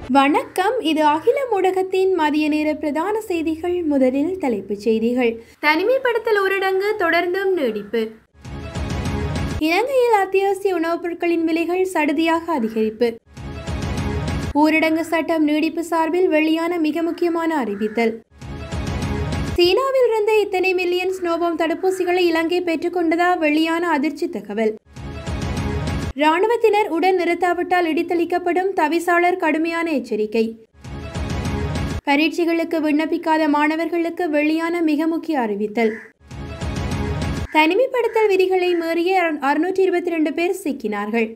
வணக்கம் இது அகில ஊடகத்தின் மதிய நேர பிரதான செய்திகள் முதலில் தலைப்புச் செய்திகள் தனிமைப்படுத்தல் ஊரடங்கு தொடர்ந்தும் நீடிப்பு இலங்கையில் அத்தியாவசிய உணவுப் பொருட்களின் விலைகள் சடுதியாக அதிகரிப்பு ஊரடங்கு சட்டம் நீடிப்பு சார்பில் வெளியான மிக முக்கியமான அறிவித்தல் சீனாவில் இருந்து இத்தனை மில்லியன் ஸ்னோபாம் தடுப்பூசிகளை இலங்கை பெற்றுக்கொண்டதா வெளியான அதிர்ச்சி தகவல் ராணுவத்தினர் உடன் நிறுத்தாவிட்டால் இடித்தளிக்கப்படும் தவிசாளர் கடுமையான எச்சரிக்கை பரீட்சைகளுக்கு விண்ணப்பிக்காத மாணவர்களுக்கு வெளியான மிக முக்கிய அறிவித்தல் தனிமைப்படுத்தல் விதிகளை மீறிய அறுநூற்றி இருபத்தி ரெண்டு பேர் சிக்கினார்கள்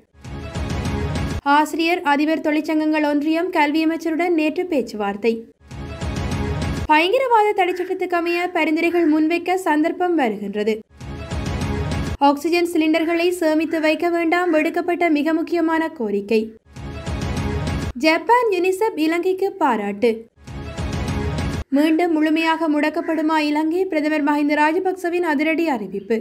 ஆசிரியர் அதிபர் தொழிற்சங்கங்கள் ஒன்றியம் கல்வி அமைச்சருடன் நேற்று பேச்சுவார்த்தை பயங்கரவாத தடைச்சட்டத்துக்கு அமைய பரிந்துரைகள் முன்வைக்க சந்தர்ப்பம் வருகின்றது ஆக்சிஜன் சிலிண்டர்களை சேமித்து வைக்க வேண்டாம் விடுக்கப்பட்ட மிக முக்கியமான கோரிக்கை ஜப்பான் யுனிசெப் இலங்கைக்கு பாராட்டு மீண்டும் முழுமையாக முடக்கப்படுமா இலங்கை பிரதமர் மஹிந்த ராஜபக்சவின் அதிரடி அறிவிப்பு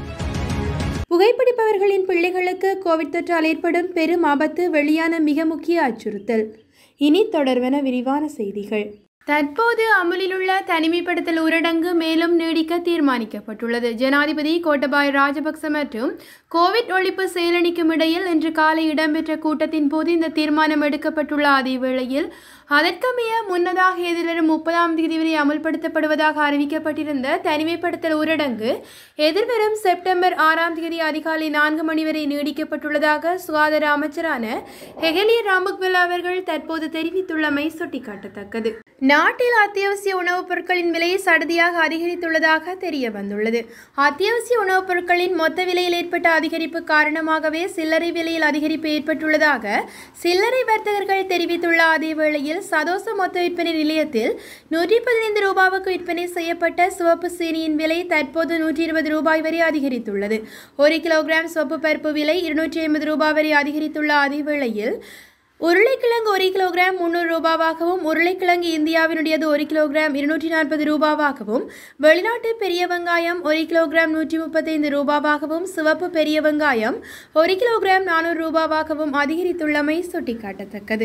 புகைப்பிடிப்பவர்களின் பிள்ளைகளுக்கு கோவிட் தொற்றால் ஏற்படும் பெரும் ஆபத்து வெளியான மிக முக்கிய அச்சுறுத்தல் இனி தொடர்வன விரிவான செய்திகள் தற்போது அமலில் உள்ள தனிமைப்படுத்தல் ஊரடங்கு மேலும் நீடிக்க தீர்மானிக்கப்பட்டுள்ளது ஜனாதிபதி கோட்டபாய ராஜபக்ச மற்றும் கோவிட் ஒழிப்பு செயலணிக்கும் இடையில் இன்று காலை இடம்பெற்ற கூட்டத்தின் போது இந்த தீர்மானம் எடுக்கப்பட்டுள்ள அதே வேளையில் அதற்கமைய முன்னதாக எதிர்வரும் முப்பதாம் தேதி வரை அமல்படுத்தப்படுவதாக அறிவிக்கப்பட்டிருந்த தனிமைப்படுத்தல் ஊரடங்கு எதிர்வரும் செப்டம்பர் ஆறாம் தேதி அதிகாலை நான்கு மணி வரை நீடிக்கப்பட்டுள்ளதாக சுகாதார அமைச்சரான ஹெகலிய ராமுக்வெல் அவர்கள் தற்போது தெரிவித்துள்ளமை சுட்டிக்காட்டத்தக்கது நாட்டில் அத்தியாவசிய உணவுப் பொருட்களின் விலை சடுதியாக அதிகரித்துள்ளதாக தெரிய வந்துள்ளது அத்தியாவசிய உணவுப் பொருட்களின் மொத்த விலையில் ஏற்பட்ட அதிகரிப்பு காரணமாகவே சில்லறை விலையில் அதிகரிப்பு ஏற்பட்டுள்ளதாக சில்லறை வர்த்தகர்கள் தெரிவித்துள்ள அதே வேளையில் சதோச மொத்த விற்பனை நிலையத்தில் நூற்றி பதினைந்து ரூபாவுக்கு விற்பனை செய்யப்பட்ட சிவப்பு சீனியின் விலை தற்போது நூற்றி இருபது ரூபாய் வரை அதிகரித்துள்ளது ஒரு கிலோகிராம் சிவப்பு பருப்பு விலை இருநூற்றி ஐம்பது ரூபாய் வரை அதிகரித்துள்ள அதே வேளையில் உருளைக்கிழங்கு ஒரு கிலோகிராம் முந்நூறு ரூபாவாகவும் உருளைக்கிழங்கு இந்தியாவினுடையது ஒரு கிலோகிராம் இருநூற்றி நாற்பது ரூபாவாகவும் வெளிநாட்டு பெரிய வெங்காயம் ஒரு கிலோகிராம் நூற்றி முப்பத்தைந்து ரூபாவாகவும் சிவப்பு பெரிய வெங்காயம் ஒரு கிலோகிராம் நானூறு ரூபாவாகவும் அதிகரித்துள்ளமை சுட்டிக்காட்டத்தக்கது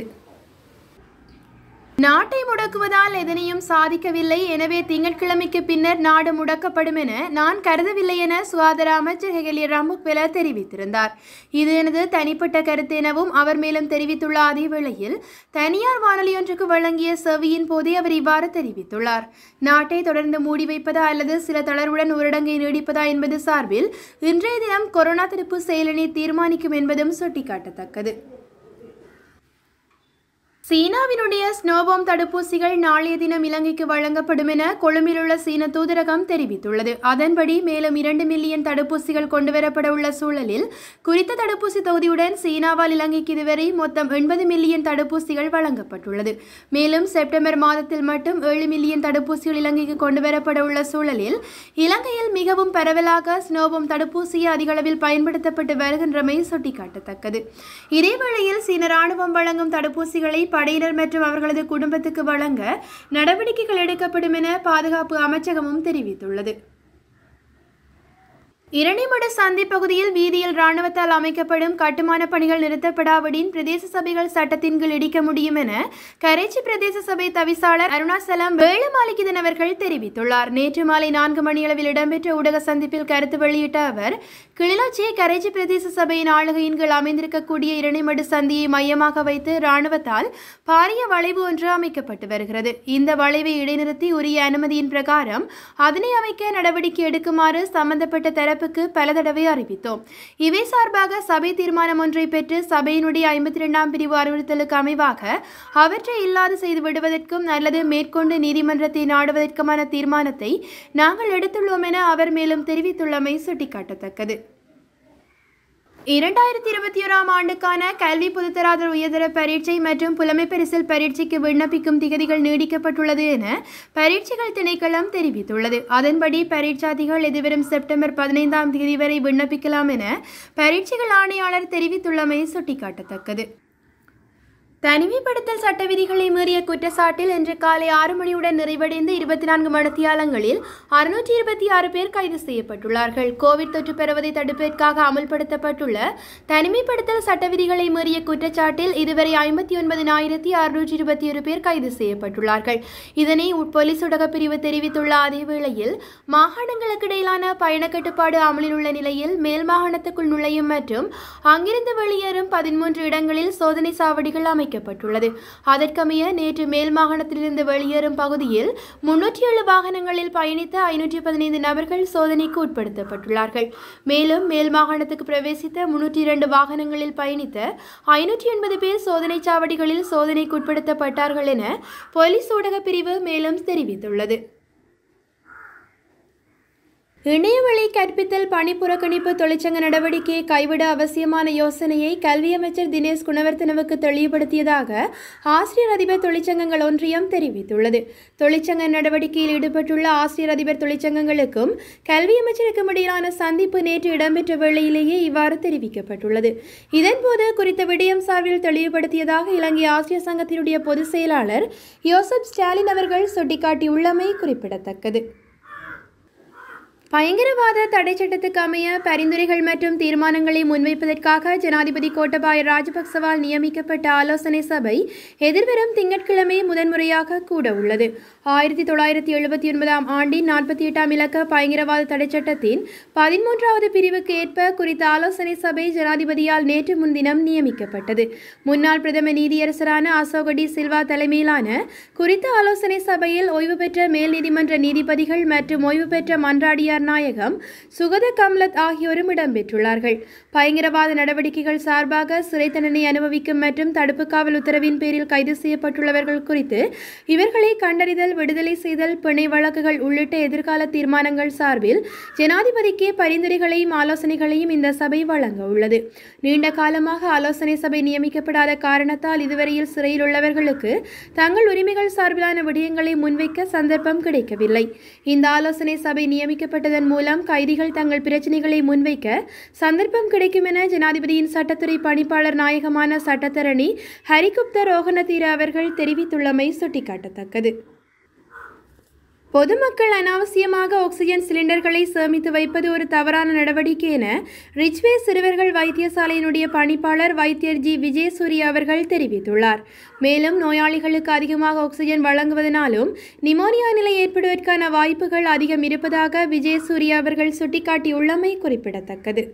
நாட்டை முடக்குவதால் எதனையும் சாதிக்கவில்லை எனவே திங்கட்கிழமைக்கு பின்னர் நாடு முடக்கப்படும் என நான் கருதவில்லை என சுகாதார அமைச்சர் ஹெகலிய ராமுக்வெல தெரிவித்திருந்தார் இது எனது தனிப்பட்ட கருத்து எனவும் அவர் மேலும் தெரிவித்துள்ள அதே வேளையில் தனியார் வானொலியொன்றுக்கு வழங்கிய செவியின் போதே அவர் இவ்வாறு தெரிவித்துள்ளார் நாட்டை தொடர்ந்து மூடி வைப்பதா அல்லது சில தளர்வுடன் ஊரடங்கை நீடிப்பதா என்பது சார்பில் இன்றைய தினம் கொரோனா தடுப்பு செயலணி தீர்மானிக்கும் என்பதும் சுட்டிக்காட்டத்தக்கது சீனாவினுடைய ஸ்னோபாம் தடுப்பூசிகள் நாளைய தினம் இலங்கைக்கு வழங்கப்படும் என கொழும்பில் உள்ள சீன தூதரகம் தெரிவித்துள்ளது அதன்படி மேலும் இரண்டு மில்லியன் தடுப்பூசிகள் கொண்டுவரப்பட உள்ள சூழலில் குறித்த தடுப்பூசி தொகுதியுடன் சீனாவால் இலங்கைக்கு இதுவரை மொத்தம் எண்பது மில்லியன் தடுப்பூசிகள் வழங்கப்பட்டுள்ளது மேலும் செப்டம்பர் மாதத்தில் மட்டும் ஏழு மில்லியன் தடுப்பூசிகள் இலங்கைக்கு கொண்டுவரப்பட உள்ள சூழலில் இலங்கையில் மிகவும் பரவலாக ஸ்னோபாம் தடுப்பூசியை அதிகளவில் பயன்படுத்தப்பட்டு வருகின்றமை சுட்டிக்காட்டத்தக்கது இதேவேளையில் சீன ராணுவம் வழங்கும் தடுப்பூசிகளை படையினர் மற்றும் அவர்களது குடும்பத்துக்கு வழங்க நடவடிக்கைகள் எடுக்கப்படும் என பாதுகாப்பு அமைச்சகமும் தெரிவித்துள்ளது இரணிமடு சந்தி பகுதியில் வீதியில் ராணுவத்தால் அமைக்கப்படும் கட்டுமான பணிகள் நிறுத்தப்படாவிடின் பிரதேச சபைகள் சட்டத்தின் கீழ் இடிக்க முடியும் என கரைச்சி பிரதேச சபை தவிசாளர் அருணாசலம் வேலுமாலிகிதன் அவர்கள் தெரிவித்துள்ளார் நேற்று மாலை நான்கு மணியளவில் இடம்பெற்ற ஊடக சந்திப்பில் கருத்து வெளியிட்ட அவர் கிளிநொச்சி கரைச்சி பிரதேச சபையின் ஆளுகையின் கீழ் அமைந்திருக்கக்கூடிய இரணிமடு சந்தியை மையமாக வைத்து ராணுவத்தால் பாரிய வளைவு ஒன்று அமைக்கப்பட்டு வருகிறது இந்த வளைவை இடைநிறுத்தி உரிய அனுமதியின் பிரகாரம் அதனை அமைக்க நடவடிக்கை எடுக்குமாறு சம்பந்தப்பட்ட தரப்பு தரப்புக்கு பல தடவை அறிவித்தோம் இவை சார்பாக சபை தீர்மானம் ஒன்றை பெற்று சபையினுடைய ஐம்பத்தி இரண்டாம் பிரிவு அறிவுறுத்தலுக்கு அமைவாக அவற்றை இல்லாது செய்து விடுவதற்கும் அல்லது மேற்கொண்டு நீதிமன்றத்தை நாடுவதற்குமான தீர்மானத்தை நாங்கள் எடுத்துள்ளோம் என அவர் மேலும் தெரிவித்துள்ளமை சுட்டிக்காட்டத்தக்கது இரண்டாயிரத்தி இருபத்தி ஓராம் ஆண்டுக்கான கல்வி பொதுத்தராதர உயர்தர பரீட்சை மற்றும் புலமை பரிசில் பரீட்சைக்கு விண்ணப்பிக்கும் திகதிகள் நீடிக்கப்பட்டுள்ளது என பரீட்சைகள் திணைக்களம் தெரிவித்துள்ளது அதன்படி பரீட்சாதிகள் எதிர்வரும் செப்டம்பர் பதினைந்தாம் தேதி வரை விண்ணப்பிக்கலாம் என பரீட்சைகள் ஆணையாளர் தெரிவித்துள்ளமை சுட்டிக்காட்டத்தக்கது தனிமைப்படுத்தல் சட்ட விதிகளை மீறிய குற்றச்சாட்டில் இன்று காலை ஆறு மணியுடன் நிறைவடைந்து இருபத்தி நான்கு மணித்தியாலங்களில் அறுநூற்றி இருபத்தி ஆறு பேர் கைது செய்யப்பட்டுள்ளார்கள் கோவிட் தொற்று பெறுவதை தடுப்பதற்காக அமல்படுத்தப்பட்டுள்ள தனிமைப்படுத்தல் சட்ட விதிகளை மீறிய குற்றச்சாட்டில் இதுவரை ஐம்பத்தி ஒன்பதினாயிரத்தி அறுநூற்றி இருபத்தி ஒரு பேர் கைது செய்யப்பட்டுள்ளார்கள் இதனை உட் போலீஸ் ஊடகப் பிரிவு தெரிவித்துள்ள அதே வேளையில் மாகாணங்களுக்கு இடையிலான பயண கட்டுப்பாடு அமலில் உள்ள நிலையில் மேல் மாகாணத்துக்குள் நுழையும் மற்றும் அங்கிருந்து வெளியேறும் பதிமூன்று இடங்களில் சோதனை சாவடிகள் அமைக்கப்பட்டுள்ளது அதற்கமைய நேற்று மேல் மாகாணத்திலிருந்து வெளியேறும் பகுதியில் முன்னூற்றி ஏழு வாகனங்களில் பயணித்த ஐநூற்றி பதினைந்து நபர்கள் சோதனைக்கு உட்படுத்தப்பட்டுள்ளார்கள் மேலும் மேல் மாகாணத்துக்கு பிரவேசித்த முன்னூற்றி இரண்டு வாகனங்களில் பயணித்த ஐநூற்றி எண்பது பேர் சோதனை சாவடிகளில் சோதனைக்கு உட்படுத்தப்பட்டார்கள் என போலீஸ் ஊடகப் பிரிவு மேலும் தெரிவித்துள்ளது இணையவழி கற்பித்தல் பணி புறக்கணிப்பு தொழிற்சங்க நடவடிக்கையை கைவிட அவசியமான யோசனையை கல்வி அமைச்சர் தினேஷ் குணவர்த்தனவுக்கு தெளிவுபடுத்தியதாக ஆசிரியர் அதிபர் தொழிற்சங்கங்கள் ஒன்றியம் தெரிவித்துள்ளது தொழிற்சங்க நடவடிக்கையில் ஈடுபட்டுள்ள ஆசிரியர் அதிபர் தொழிற்சங்கங்களுக்கும் கல்வி அமைச்சருக்கும் இடையிலான சந்திப்பு நேற்று இடம்பெற்ற வேளையிலேயே இவ்வாறு தெரிவிக்கப்பட்டுள்ளது இதன்போது குறித்த விடயம் சார்பில் தெளிவுபடுத்தியதாக இலங்கை ஆசிரியர் சங்கத்தினுடைய பொதுச் செயலாளர் யோசப் ஸ்டாலின் அவர்கள் சுட்டிக்காட்டியுள்ளமை குறிப்பிடத்தக்கது பயங்கரவாத தடை சட்டத்துக்கு அமைய பரிந்துரைகள் மற்றும் தீர்மானங்களை முன்வைப்பதற்காக ஜனாதிபதி கோட்டபாய ராஜபக்சவால் நியமிக்கப்பட்ட ஆலோசனை சபை எதிர்வரும் திங்கட்கிழமை முதன்முறையாக கூட உள்ளது ஆயிரத்தி தொள்ளாயிரத்தி எழுபத்தி ஒன்பதாம் ஆண்டின் நாற்பத்தி எட்டாம் இலக்க பயங்கரவாத தடை சட்டத்தின் பதிமூன்றாவது பிரிவுக்கு ஏற்ப குறித்த ஆலோசனை சபை ஜனாதிபதியால் நேற்று முன்தினம் நியமிக்கப்பட்டது முன்னாள் பிரதம நீதியரசரான அசோக டி சில்வா தலைமையிலான குறித்த ஆலோசனை சபையில் ஓய்வு பெற்ற மேல் நீதிமன்ற நீதிபதிகள் மற்றும் ஓய்வு பெற்ற மன்றாடியார் நாயகம் சுகத கம்லத் ஆகியோரும் இடம்பெற்றுள்ளார்கள் பயங்கரவாத நடவடிக்கைகள் சார்பாக சிறை தண்டனை அனுபவிக்கும் மற்றும் தடுப்பு காவல் உத்தரவின் பேரில் கைது செய்யப்பட்டுள்ளவர்கள் குறித்து இவர்களை கண்டறிதல் விடுதலை செய்தல் பிணை வழக்குகள் உள்ளிட்ட எதிர்கால தீர்மானங்கள் சார்பில் ஜனாதிபதிக்கு பரிந்துரைகளையும் ஆலோசனைகளையும் இந்த சபை வழங்க உள்ளது நீண்ட காலமாக ஆலோசனை சபை நியமிக்கப்படாத காரணத்தால் இதுவரையில் சிறையில் உள்ளவர்களுக்கு தங்கள் உரிமைகள் சார்பிலான விடயங்களை முன்வைக்க சந்தர்ப்பம் கிடைக்கவில்லை இந்த ஆலோசனை சபை நியமிக்கப்பட்டதன் மூலம் கைதிகள் தங்கள் பிரச்சனைகளை முன்வைக்க சந்தர்ப்பம் கிடைக்கும் என ஜனாதிபதியின் சட்டத்துறை பணிப்பாளர் நாயகமான சட்டத்தரணி ஹரிகுப்த ரோகணதீர அவர்கள் தெரிவித்துள்ளமை சுட்டிக்காட்டத்தக்கது பொதுமக்கள் அனாவசியமாக ஆக்சிஜன் சிலிண்டர்களை சேமித்து வைப்பது ஒரு தவறான நடவடிக்கை என ரிச்வே சிறுவர்கள் வைத்தியசாலையினுடைய பணிப்பாளர் வைத்தியர் ஜி விஜயசூரிய அவர்கள் தெரிவித்துள்ளார் மேலும் நோயாளிகளுக்கு அதிகமாக ஆக்சிஜன் வழங்குவதனாலும் நிமோனியா நிலை ஏற்படுவதற்கான வாய்ப்புகள் அதிகம் இருப்பதாக விஜயசூரிய அவர்கள் சுட்டிக்காட்டியுள்ளமை குறிப்பிடத்தக்கது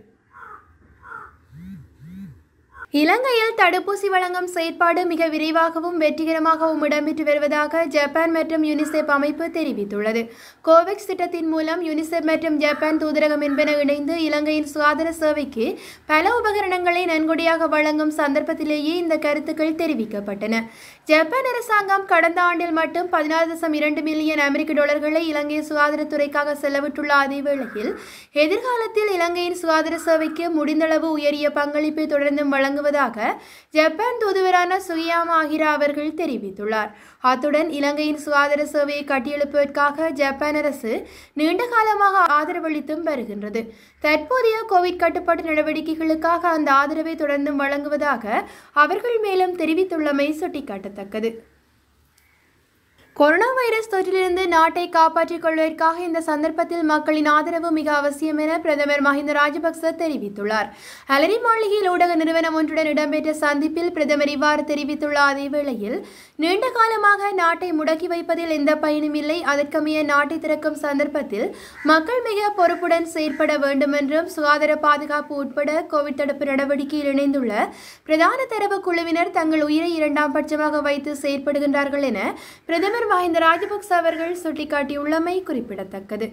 இலங்கையில் தடுப்பூசி வழங்கும் செயற்பாடு மிக விரைவாகவும் வெற்றிகரமாகவும் இடம்பெற்று வருவதாக ஜப்பான் மற்றும் யுனிசெப் அமைப்பு தெரிவித்துள்ளது கோவேக்ஸ் திட்டத்தின் மூலம் யுனிசெப் மற்றும் ஜப்பான் தூதரகம் என்பன இணைந்து இலங்கையின் சுகாதார சேவைக்கு பல உபகரணங்களை நன்கொடையாக வழங்கும் சந்தர்ப்பத்திலேயே இந்த கருத்துக்கள் தெரிவிக்கப்பட்டன ஜப்பான் அரசாங்கம் கடந்த ஆண்டில் மட்டும் பதினாறு தசம் இரண்டு மில்லியன் அமெரிக்க டாலர்களை இலங்கை சுகாதாரத்துறைக்காக செலவிட்டுள்ள அதே வேளையில் எதிர்காலத்தில் இலங்கையின் சுகாதார சேவைக்கு முடிந்தளவு உயரிய பங்களிப்பை தொடர்ந்தும் வழங்குவதாக ஜப்பான் தூதுவரான சுகியாமா ஆகிரா அவர்கள் தெரிவித்துள்ளார் அத்துடன் இலங்கையின் சுகாதார சேவையை கட்டியெழுப்பதற்காக ஜப்பான் அரசு நீண்ட காலமாக ஆதரவளித்தும் வருகின்றது தற்போதைய கோவிட் கட்டுப்பாட்டு நடவடிக்கைகளுக்காக அந்த ஆதரவை தொடர்ந்தும் வழங்குவதாக அவர்கள் மேலும் தெரிவித்துள்ளமை சுட்டிக்காட்டத்தக்கது கொரோனா வைரஸ் தொற்றிலிருந்து நாட்டை காப்பாற்றிக் கொள்வதற்காக இந்த சந்தர்ப்பத்தில் மக்களின் ஆதரவு மிக அவசியம் என பிரதமர் மஹிந்த ராஜபக்ச தெரிவித்துள்ளார் அலரி மாளிகையில் ஊடக நிறுவனம் ஒன்றுடன் இடம்பெற்ற சந்திப்பில் பிரதமர் இவ்வாறு தெரிவித்துள்ள அதே வேளையில் நீண்ட காலமாக நாட்டை முடக்கி வைப்பதில் எந்த பயனும் இல்லை அதற்கமைய நாட்டை திறக்கும் சந்தர்ப்பத்தில் மக்கள் மிக பொறுப்புடன் செயற்பட வேண்டும் என்றும் சுகாதார பாதுகாப்பு உட்பட கோவிட் தடுப்பு நடவடிக்கையில் இணைந்துள்ள பிரதான தரவு குழுவினர் தங்கள் உயிரை இரண்டாம் பட்சமாக வைத்து செயற்படுகின்றார்கள் என பிரதமர் மஹிந்த ராஜபக்ச அவர்கள் சுட்டிக்காட்டியுள்ளமை குறிப்பிடத்தக்கது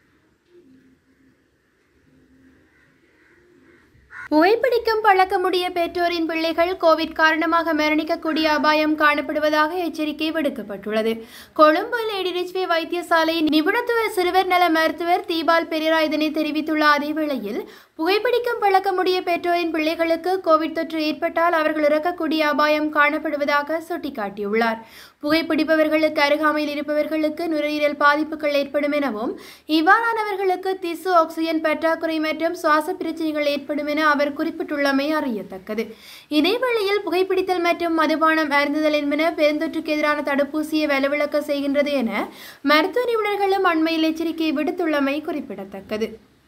புகைப்பிடிக்கும் பழக்கமுடைய பெற்றோரின் பிள்ளைகள் கோவிட் காரணமாக மரணிக்கக்கூடிய அபாயம் காணப்படுவதாக எச்சரிக்கை விடுக்கப்பட்டுள்ளது கொழும்பு லேடி ரிச்வே வைத்தியசாலை நிபுணத்துவ சிறுவர் நல மருத்துவர் தீபால் பெரிரா இதனை தெரிவித்துள்ள அதே வேளையில் புகைப்பிடிக்கும் பழக்கமுடைய பெற்றோரின் பிள்ளைகளுக்கு கோவிட் தொற்று ஏற்பட்டால் அவர்கள் இறக்கக்கூடிய அபாயம் காணப்படுவதாக சுட்டிக்காட்டியுள்ளார் புகைப்பிடிப்பவர்களுக்கு அருகாமையில் இருப்பவர்களுக்கு நுரையீரல் பாதிப்புகள் ஏற்படும் எனவும் இவ்வாறானவர்களுக்கு திசு ஆக்சிஜன் பற்றாக்குறை மற்றும் சுவாச பிரச்சனைகள் ஏற்படும் என அவர் குறிப்பிட்டுள்ளமை அறியத்தக்கது இதேவேளையில் புகைப்பிடித்தல் மற்றும் மதுபானம் அருந்துதல் என்பன பெருந்தொற்றுக்கு எதிரான தடுப்பூசியை வலுவிழக்க செய்கின்றது என மருத்துவ நிபுணர்களும் அண்மையில் எச்சரிக்கை விடுத்துள்ளமை குறிப்பிடத்தக்கது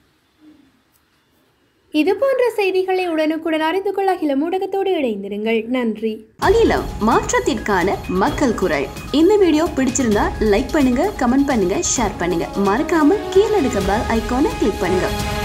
இதுபோன்ற செய்திகளை உடனுக்குடன் அறிந்து கொள்ள அகில ஊடகத்தோடு இணைந்திருங்கள் நன்றி அகிலம் மாற்றத்திற்கான மக்கள் குரல் இந்த வீடியோ பிடிச்சிருந்தா லைக் பண்ணுங்க கமெண்ட் பண்ணுங்க ஷேர் பண்ணுங்க மறக்காம கீழே இருக்க பெல் ஐகானை கிளிக் பண்ணுங்க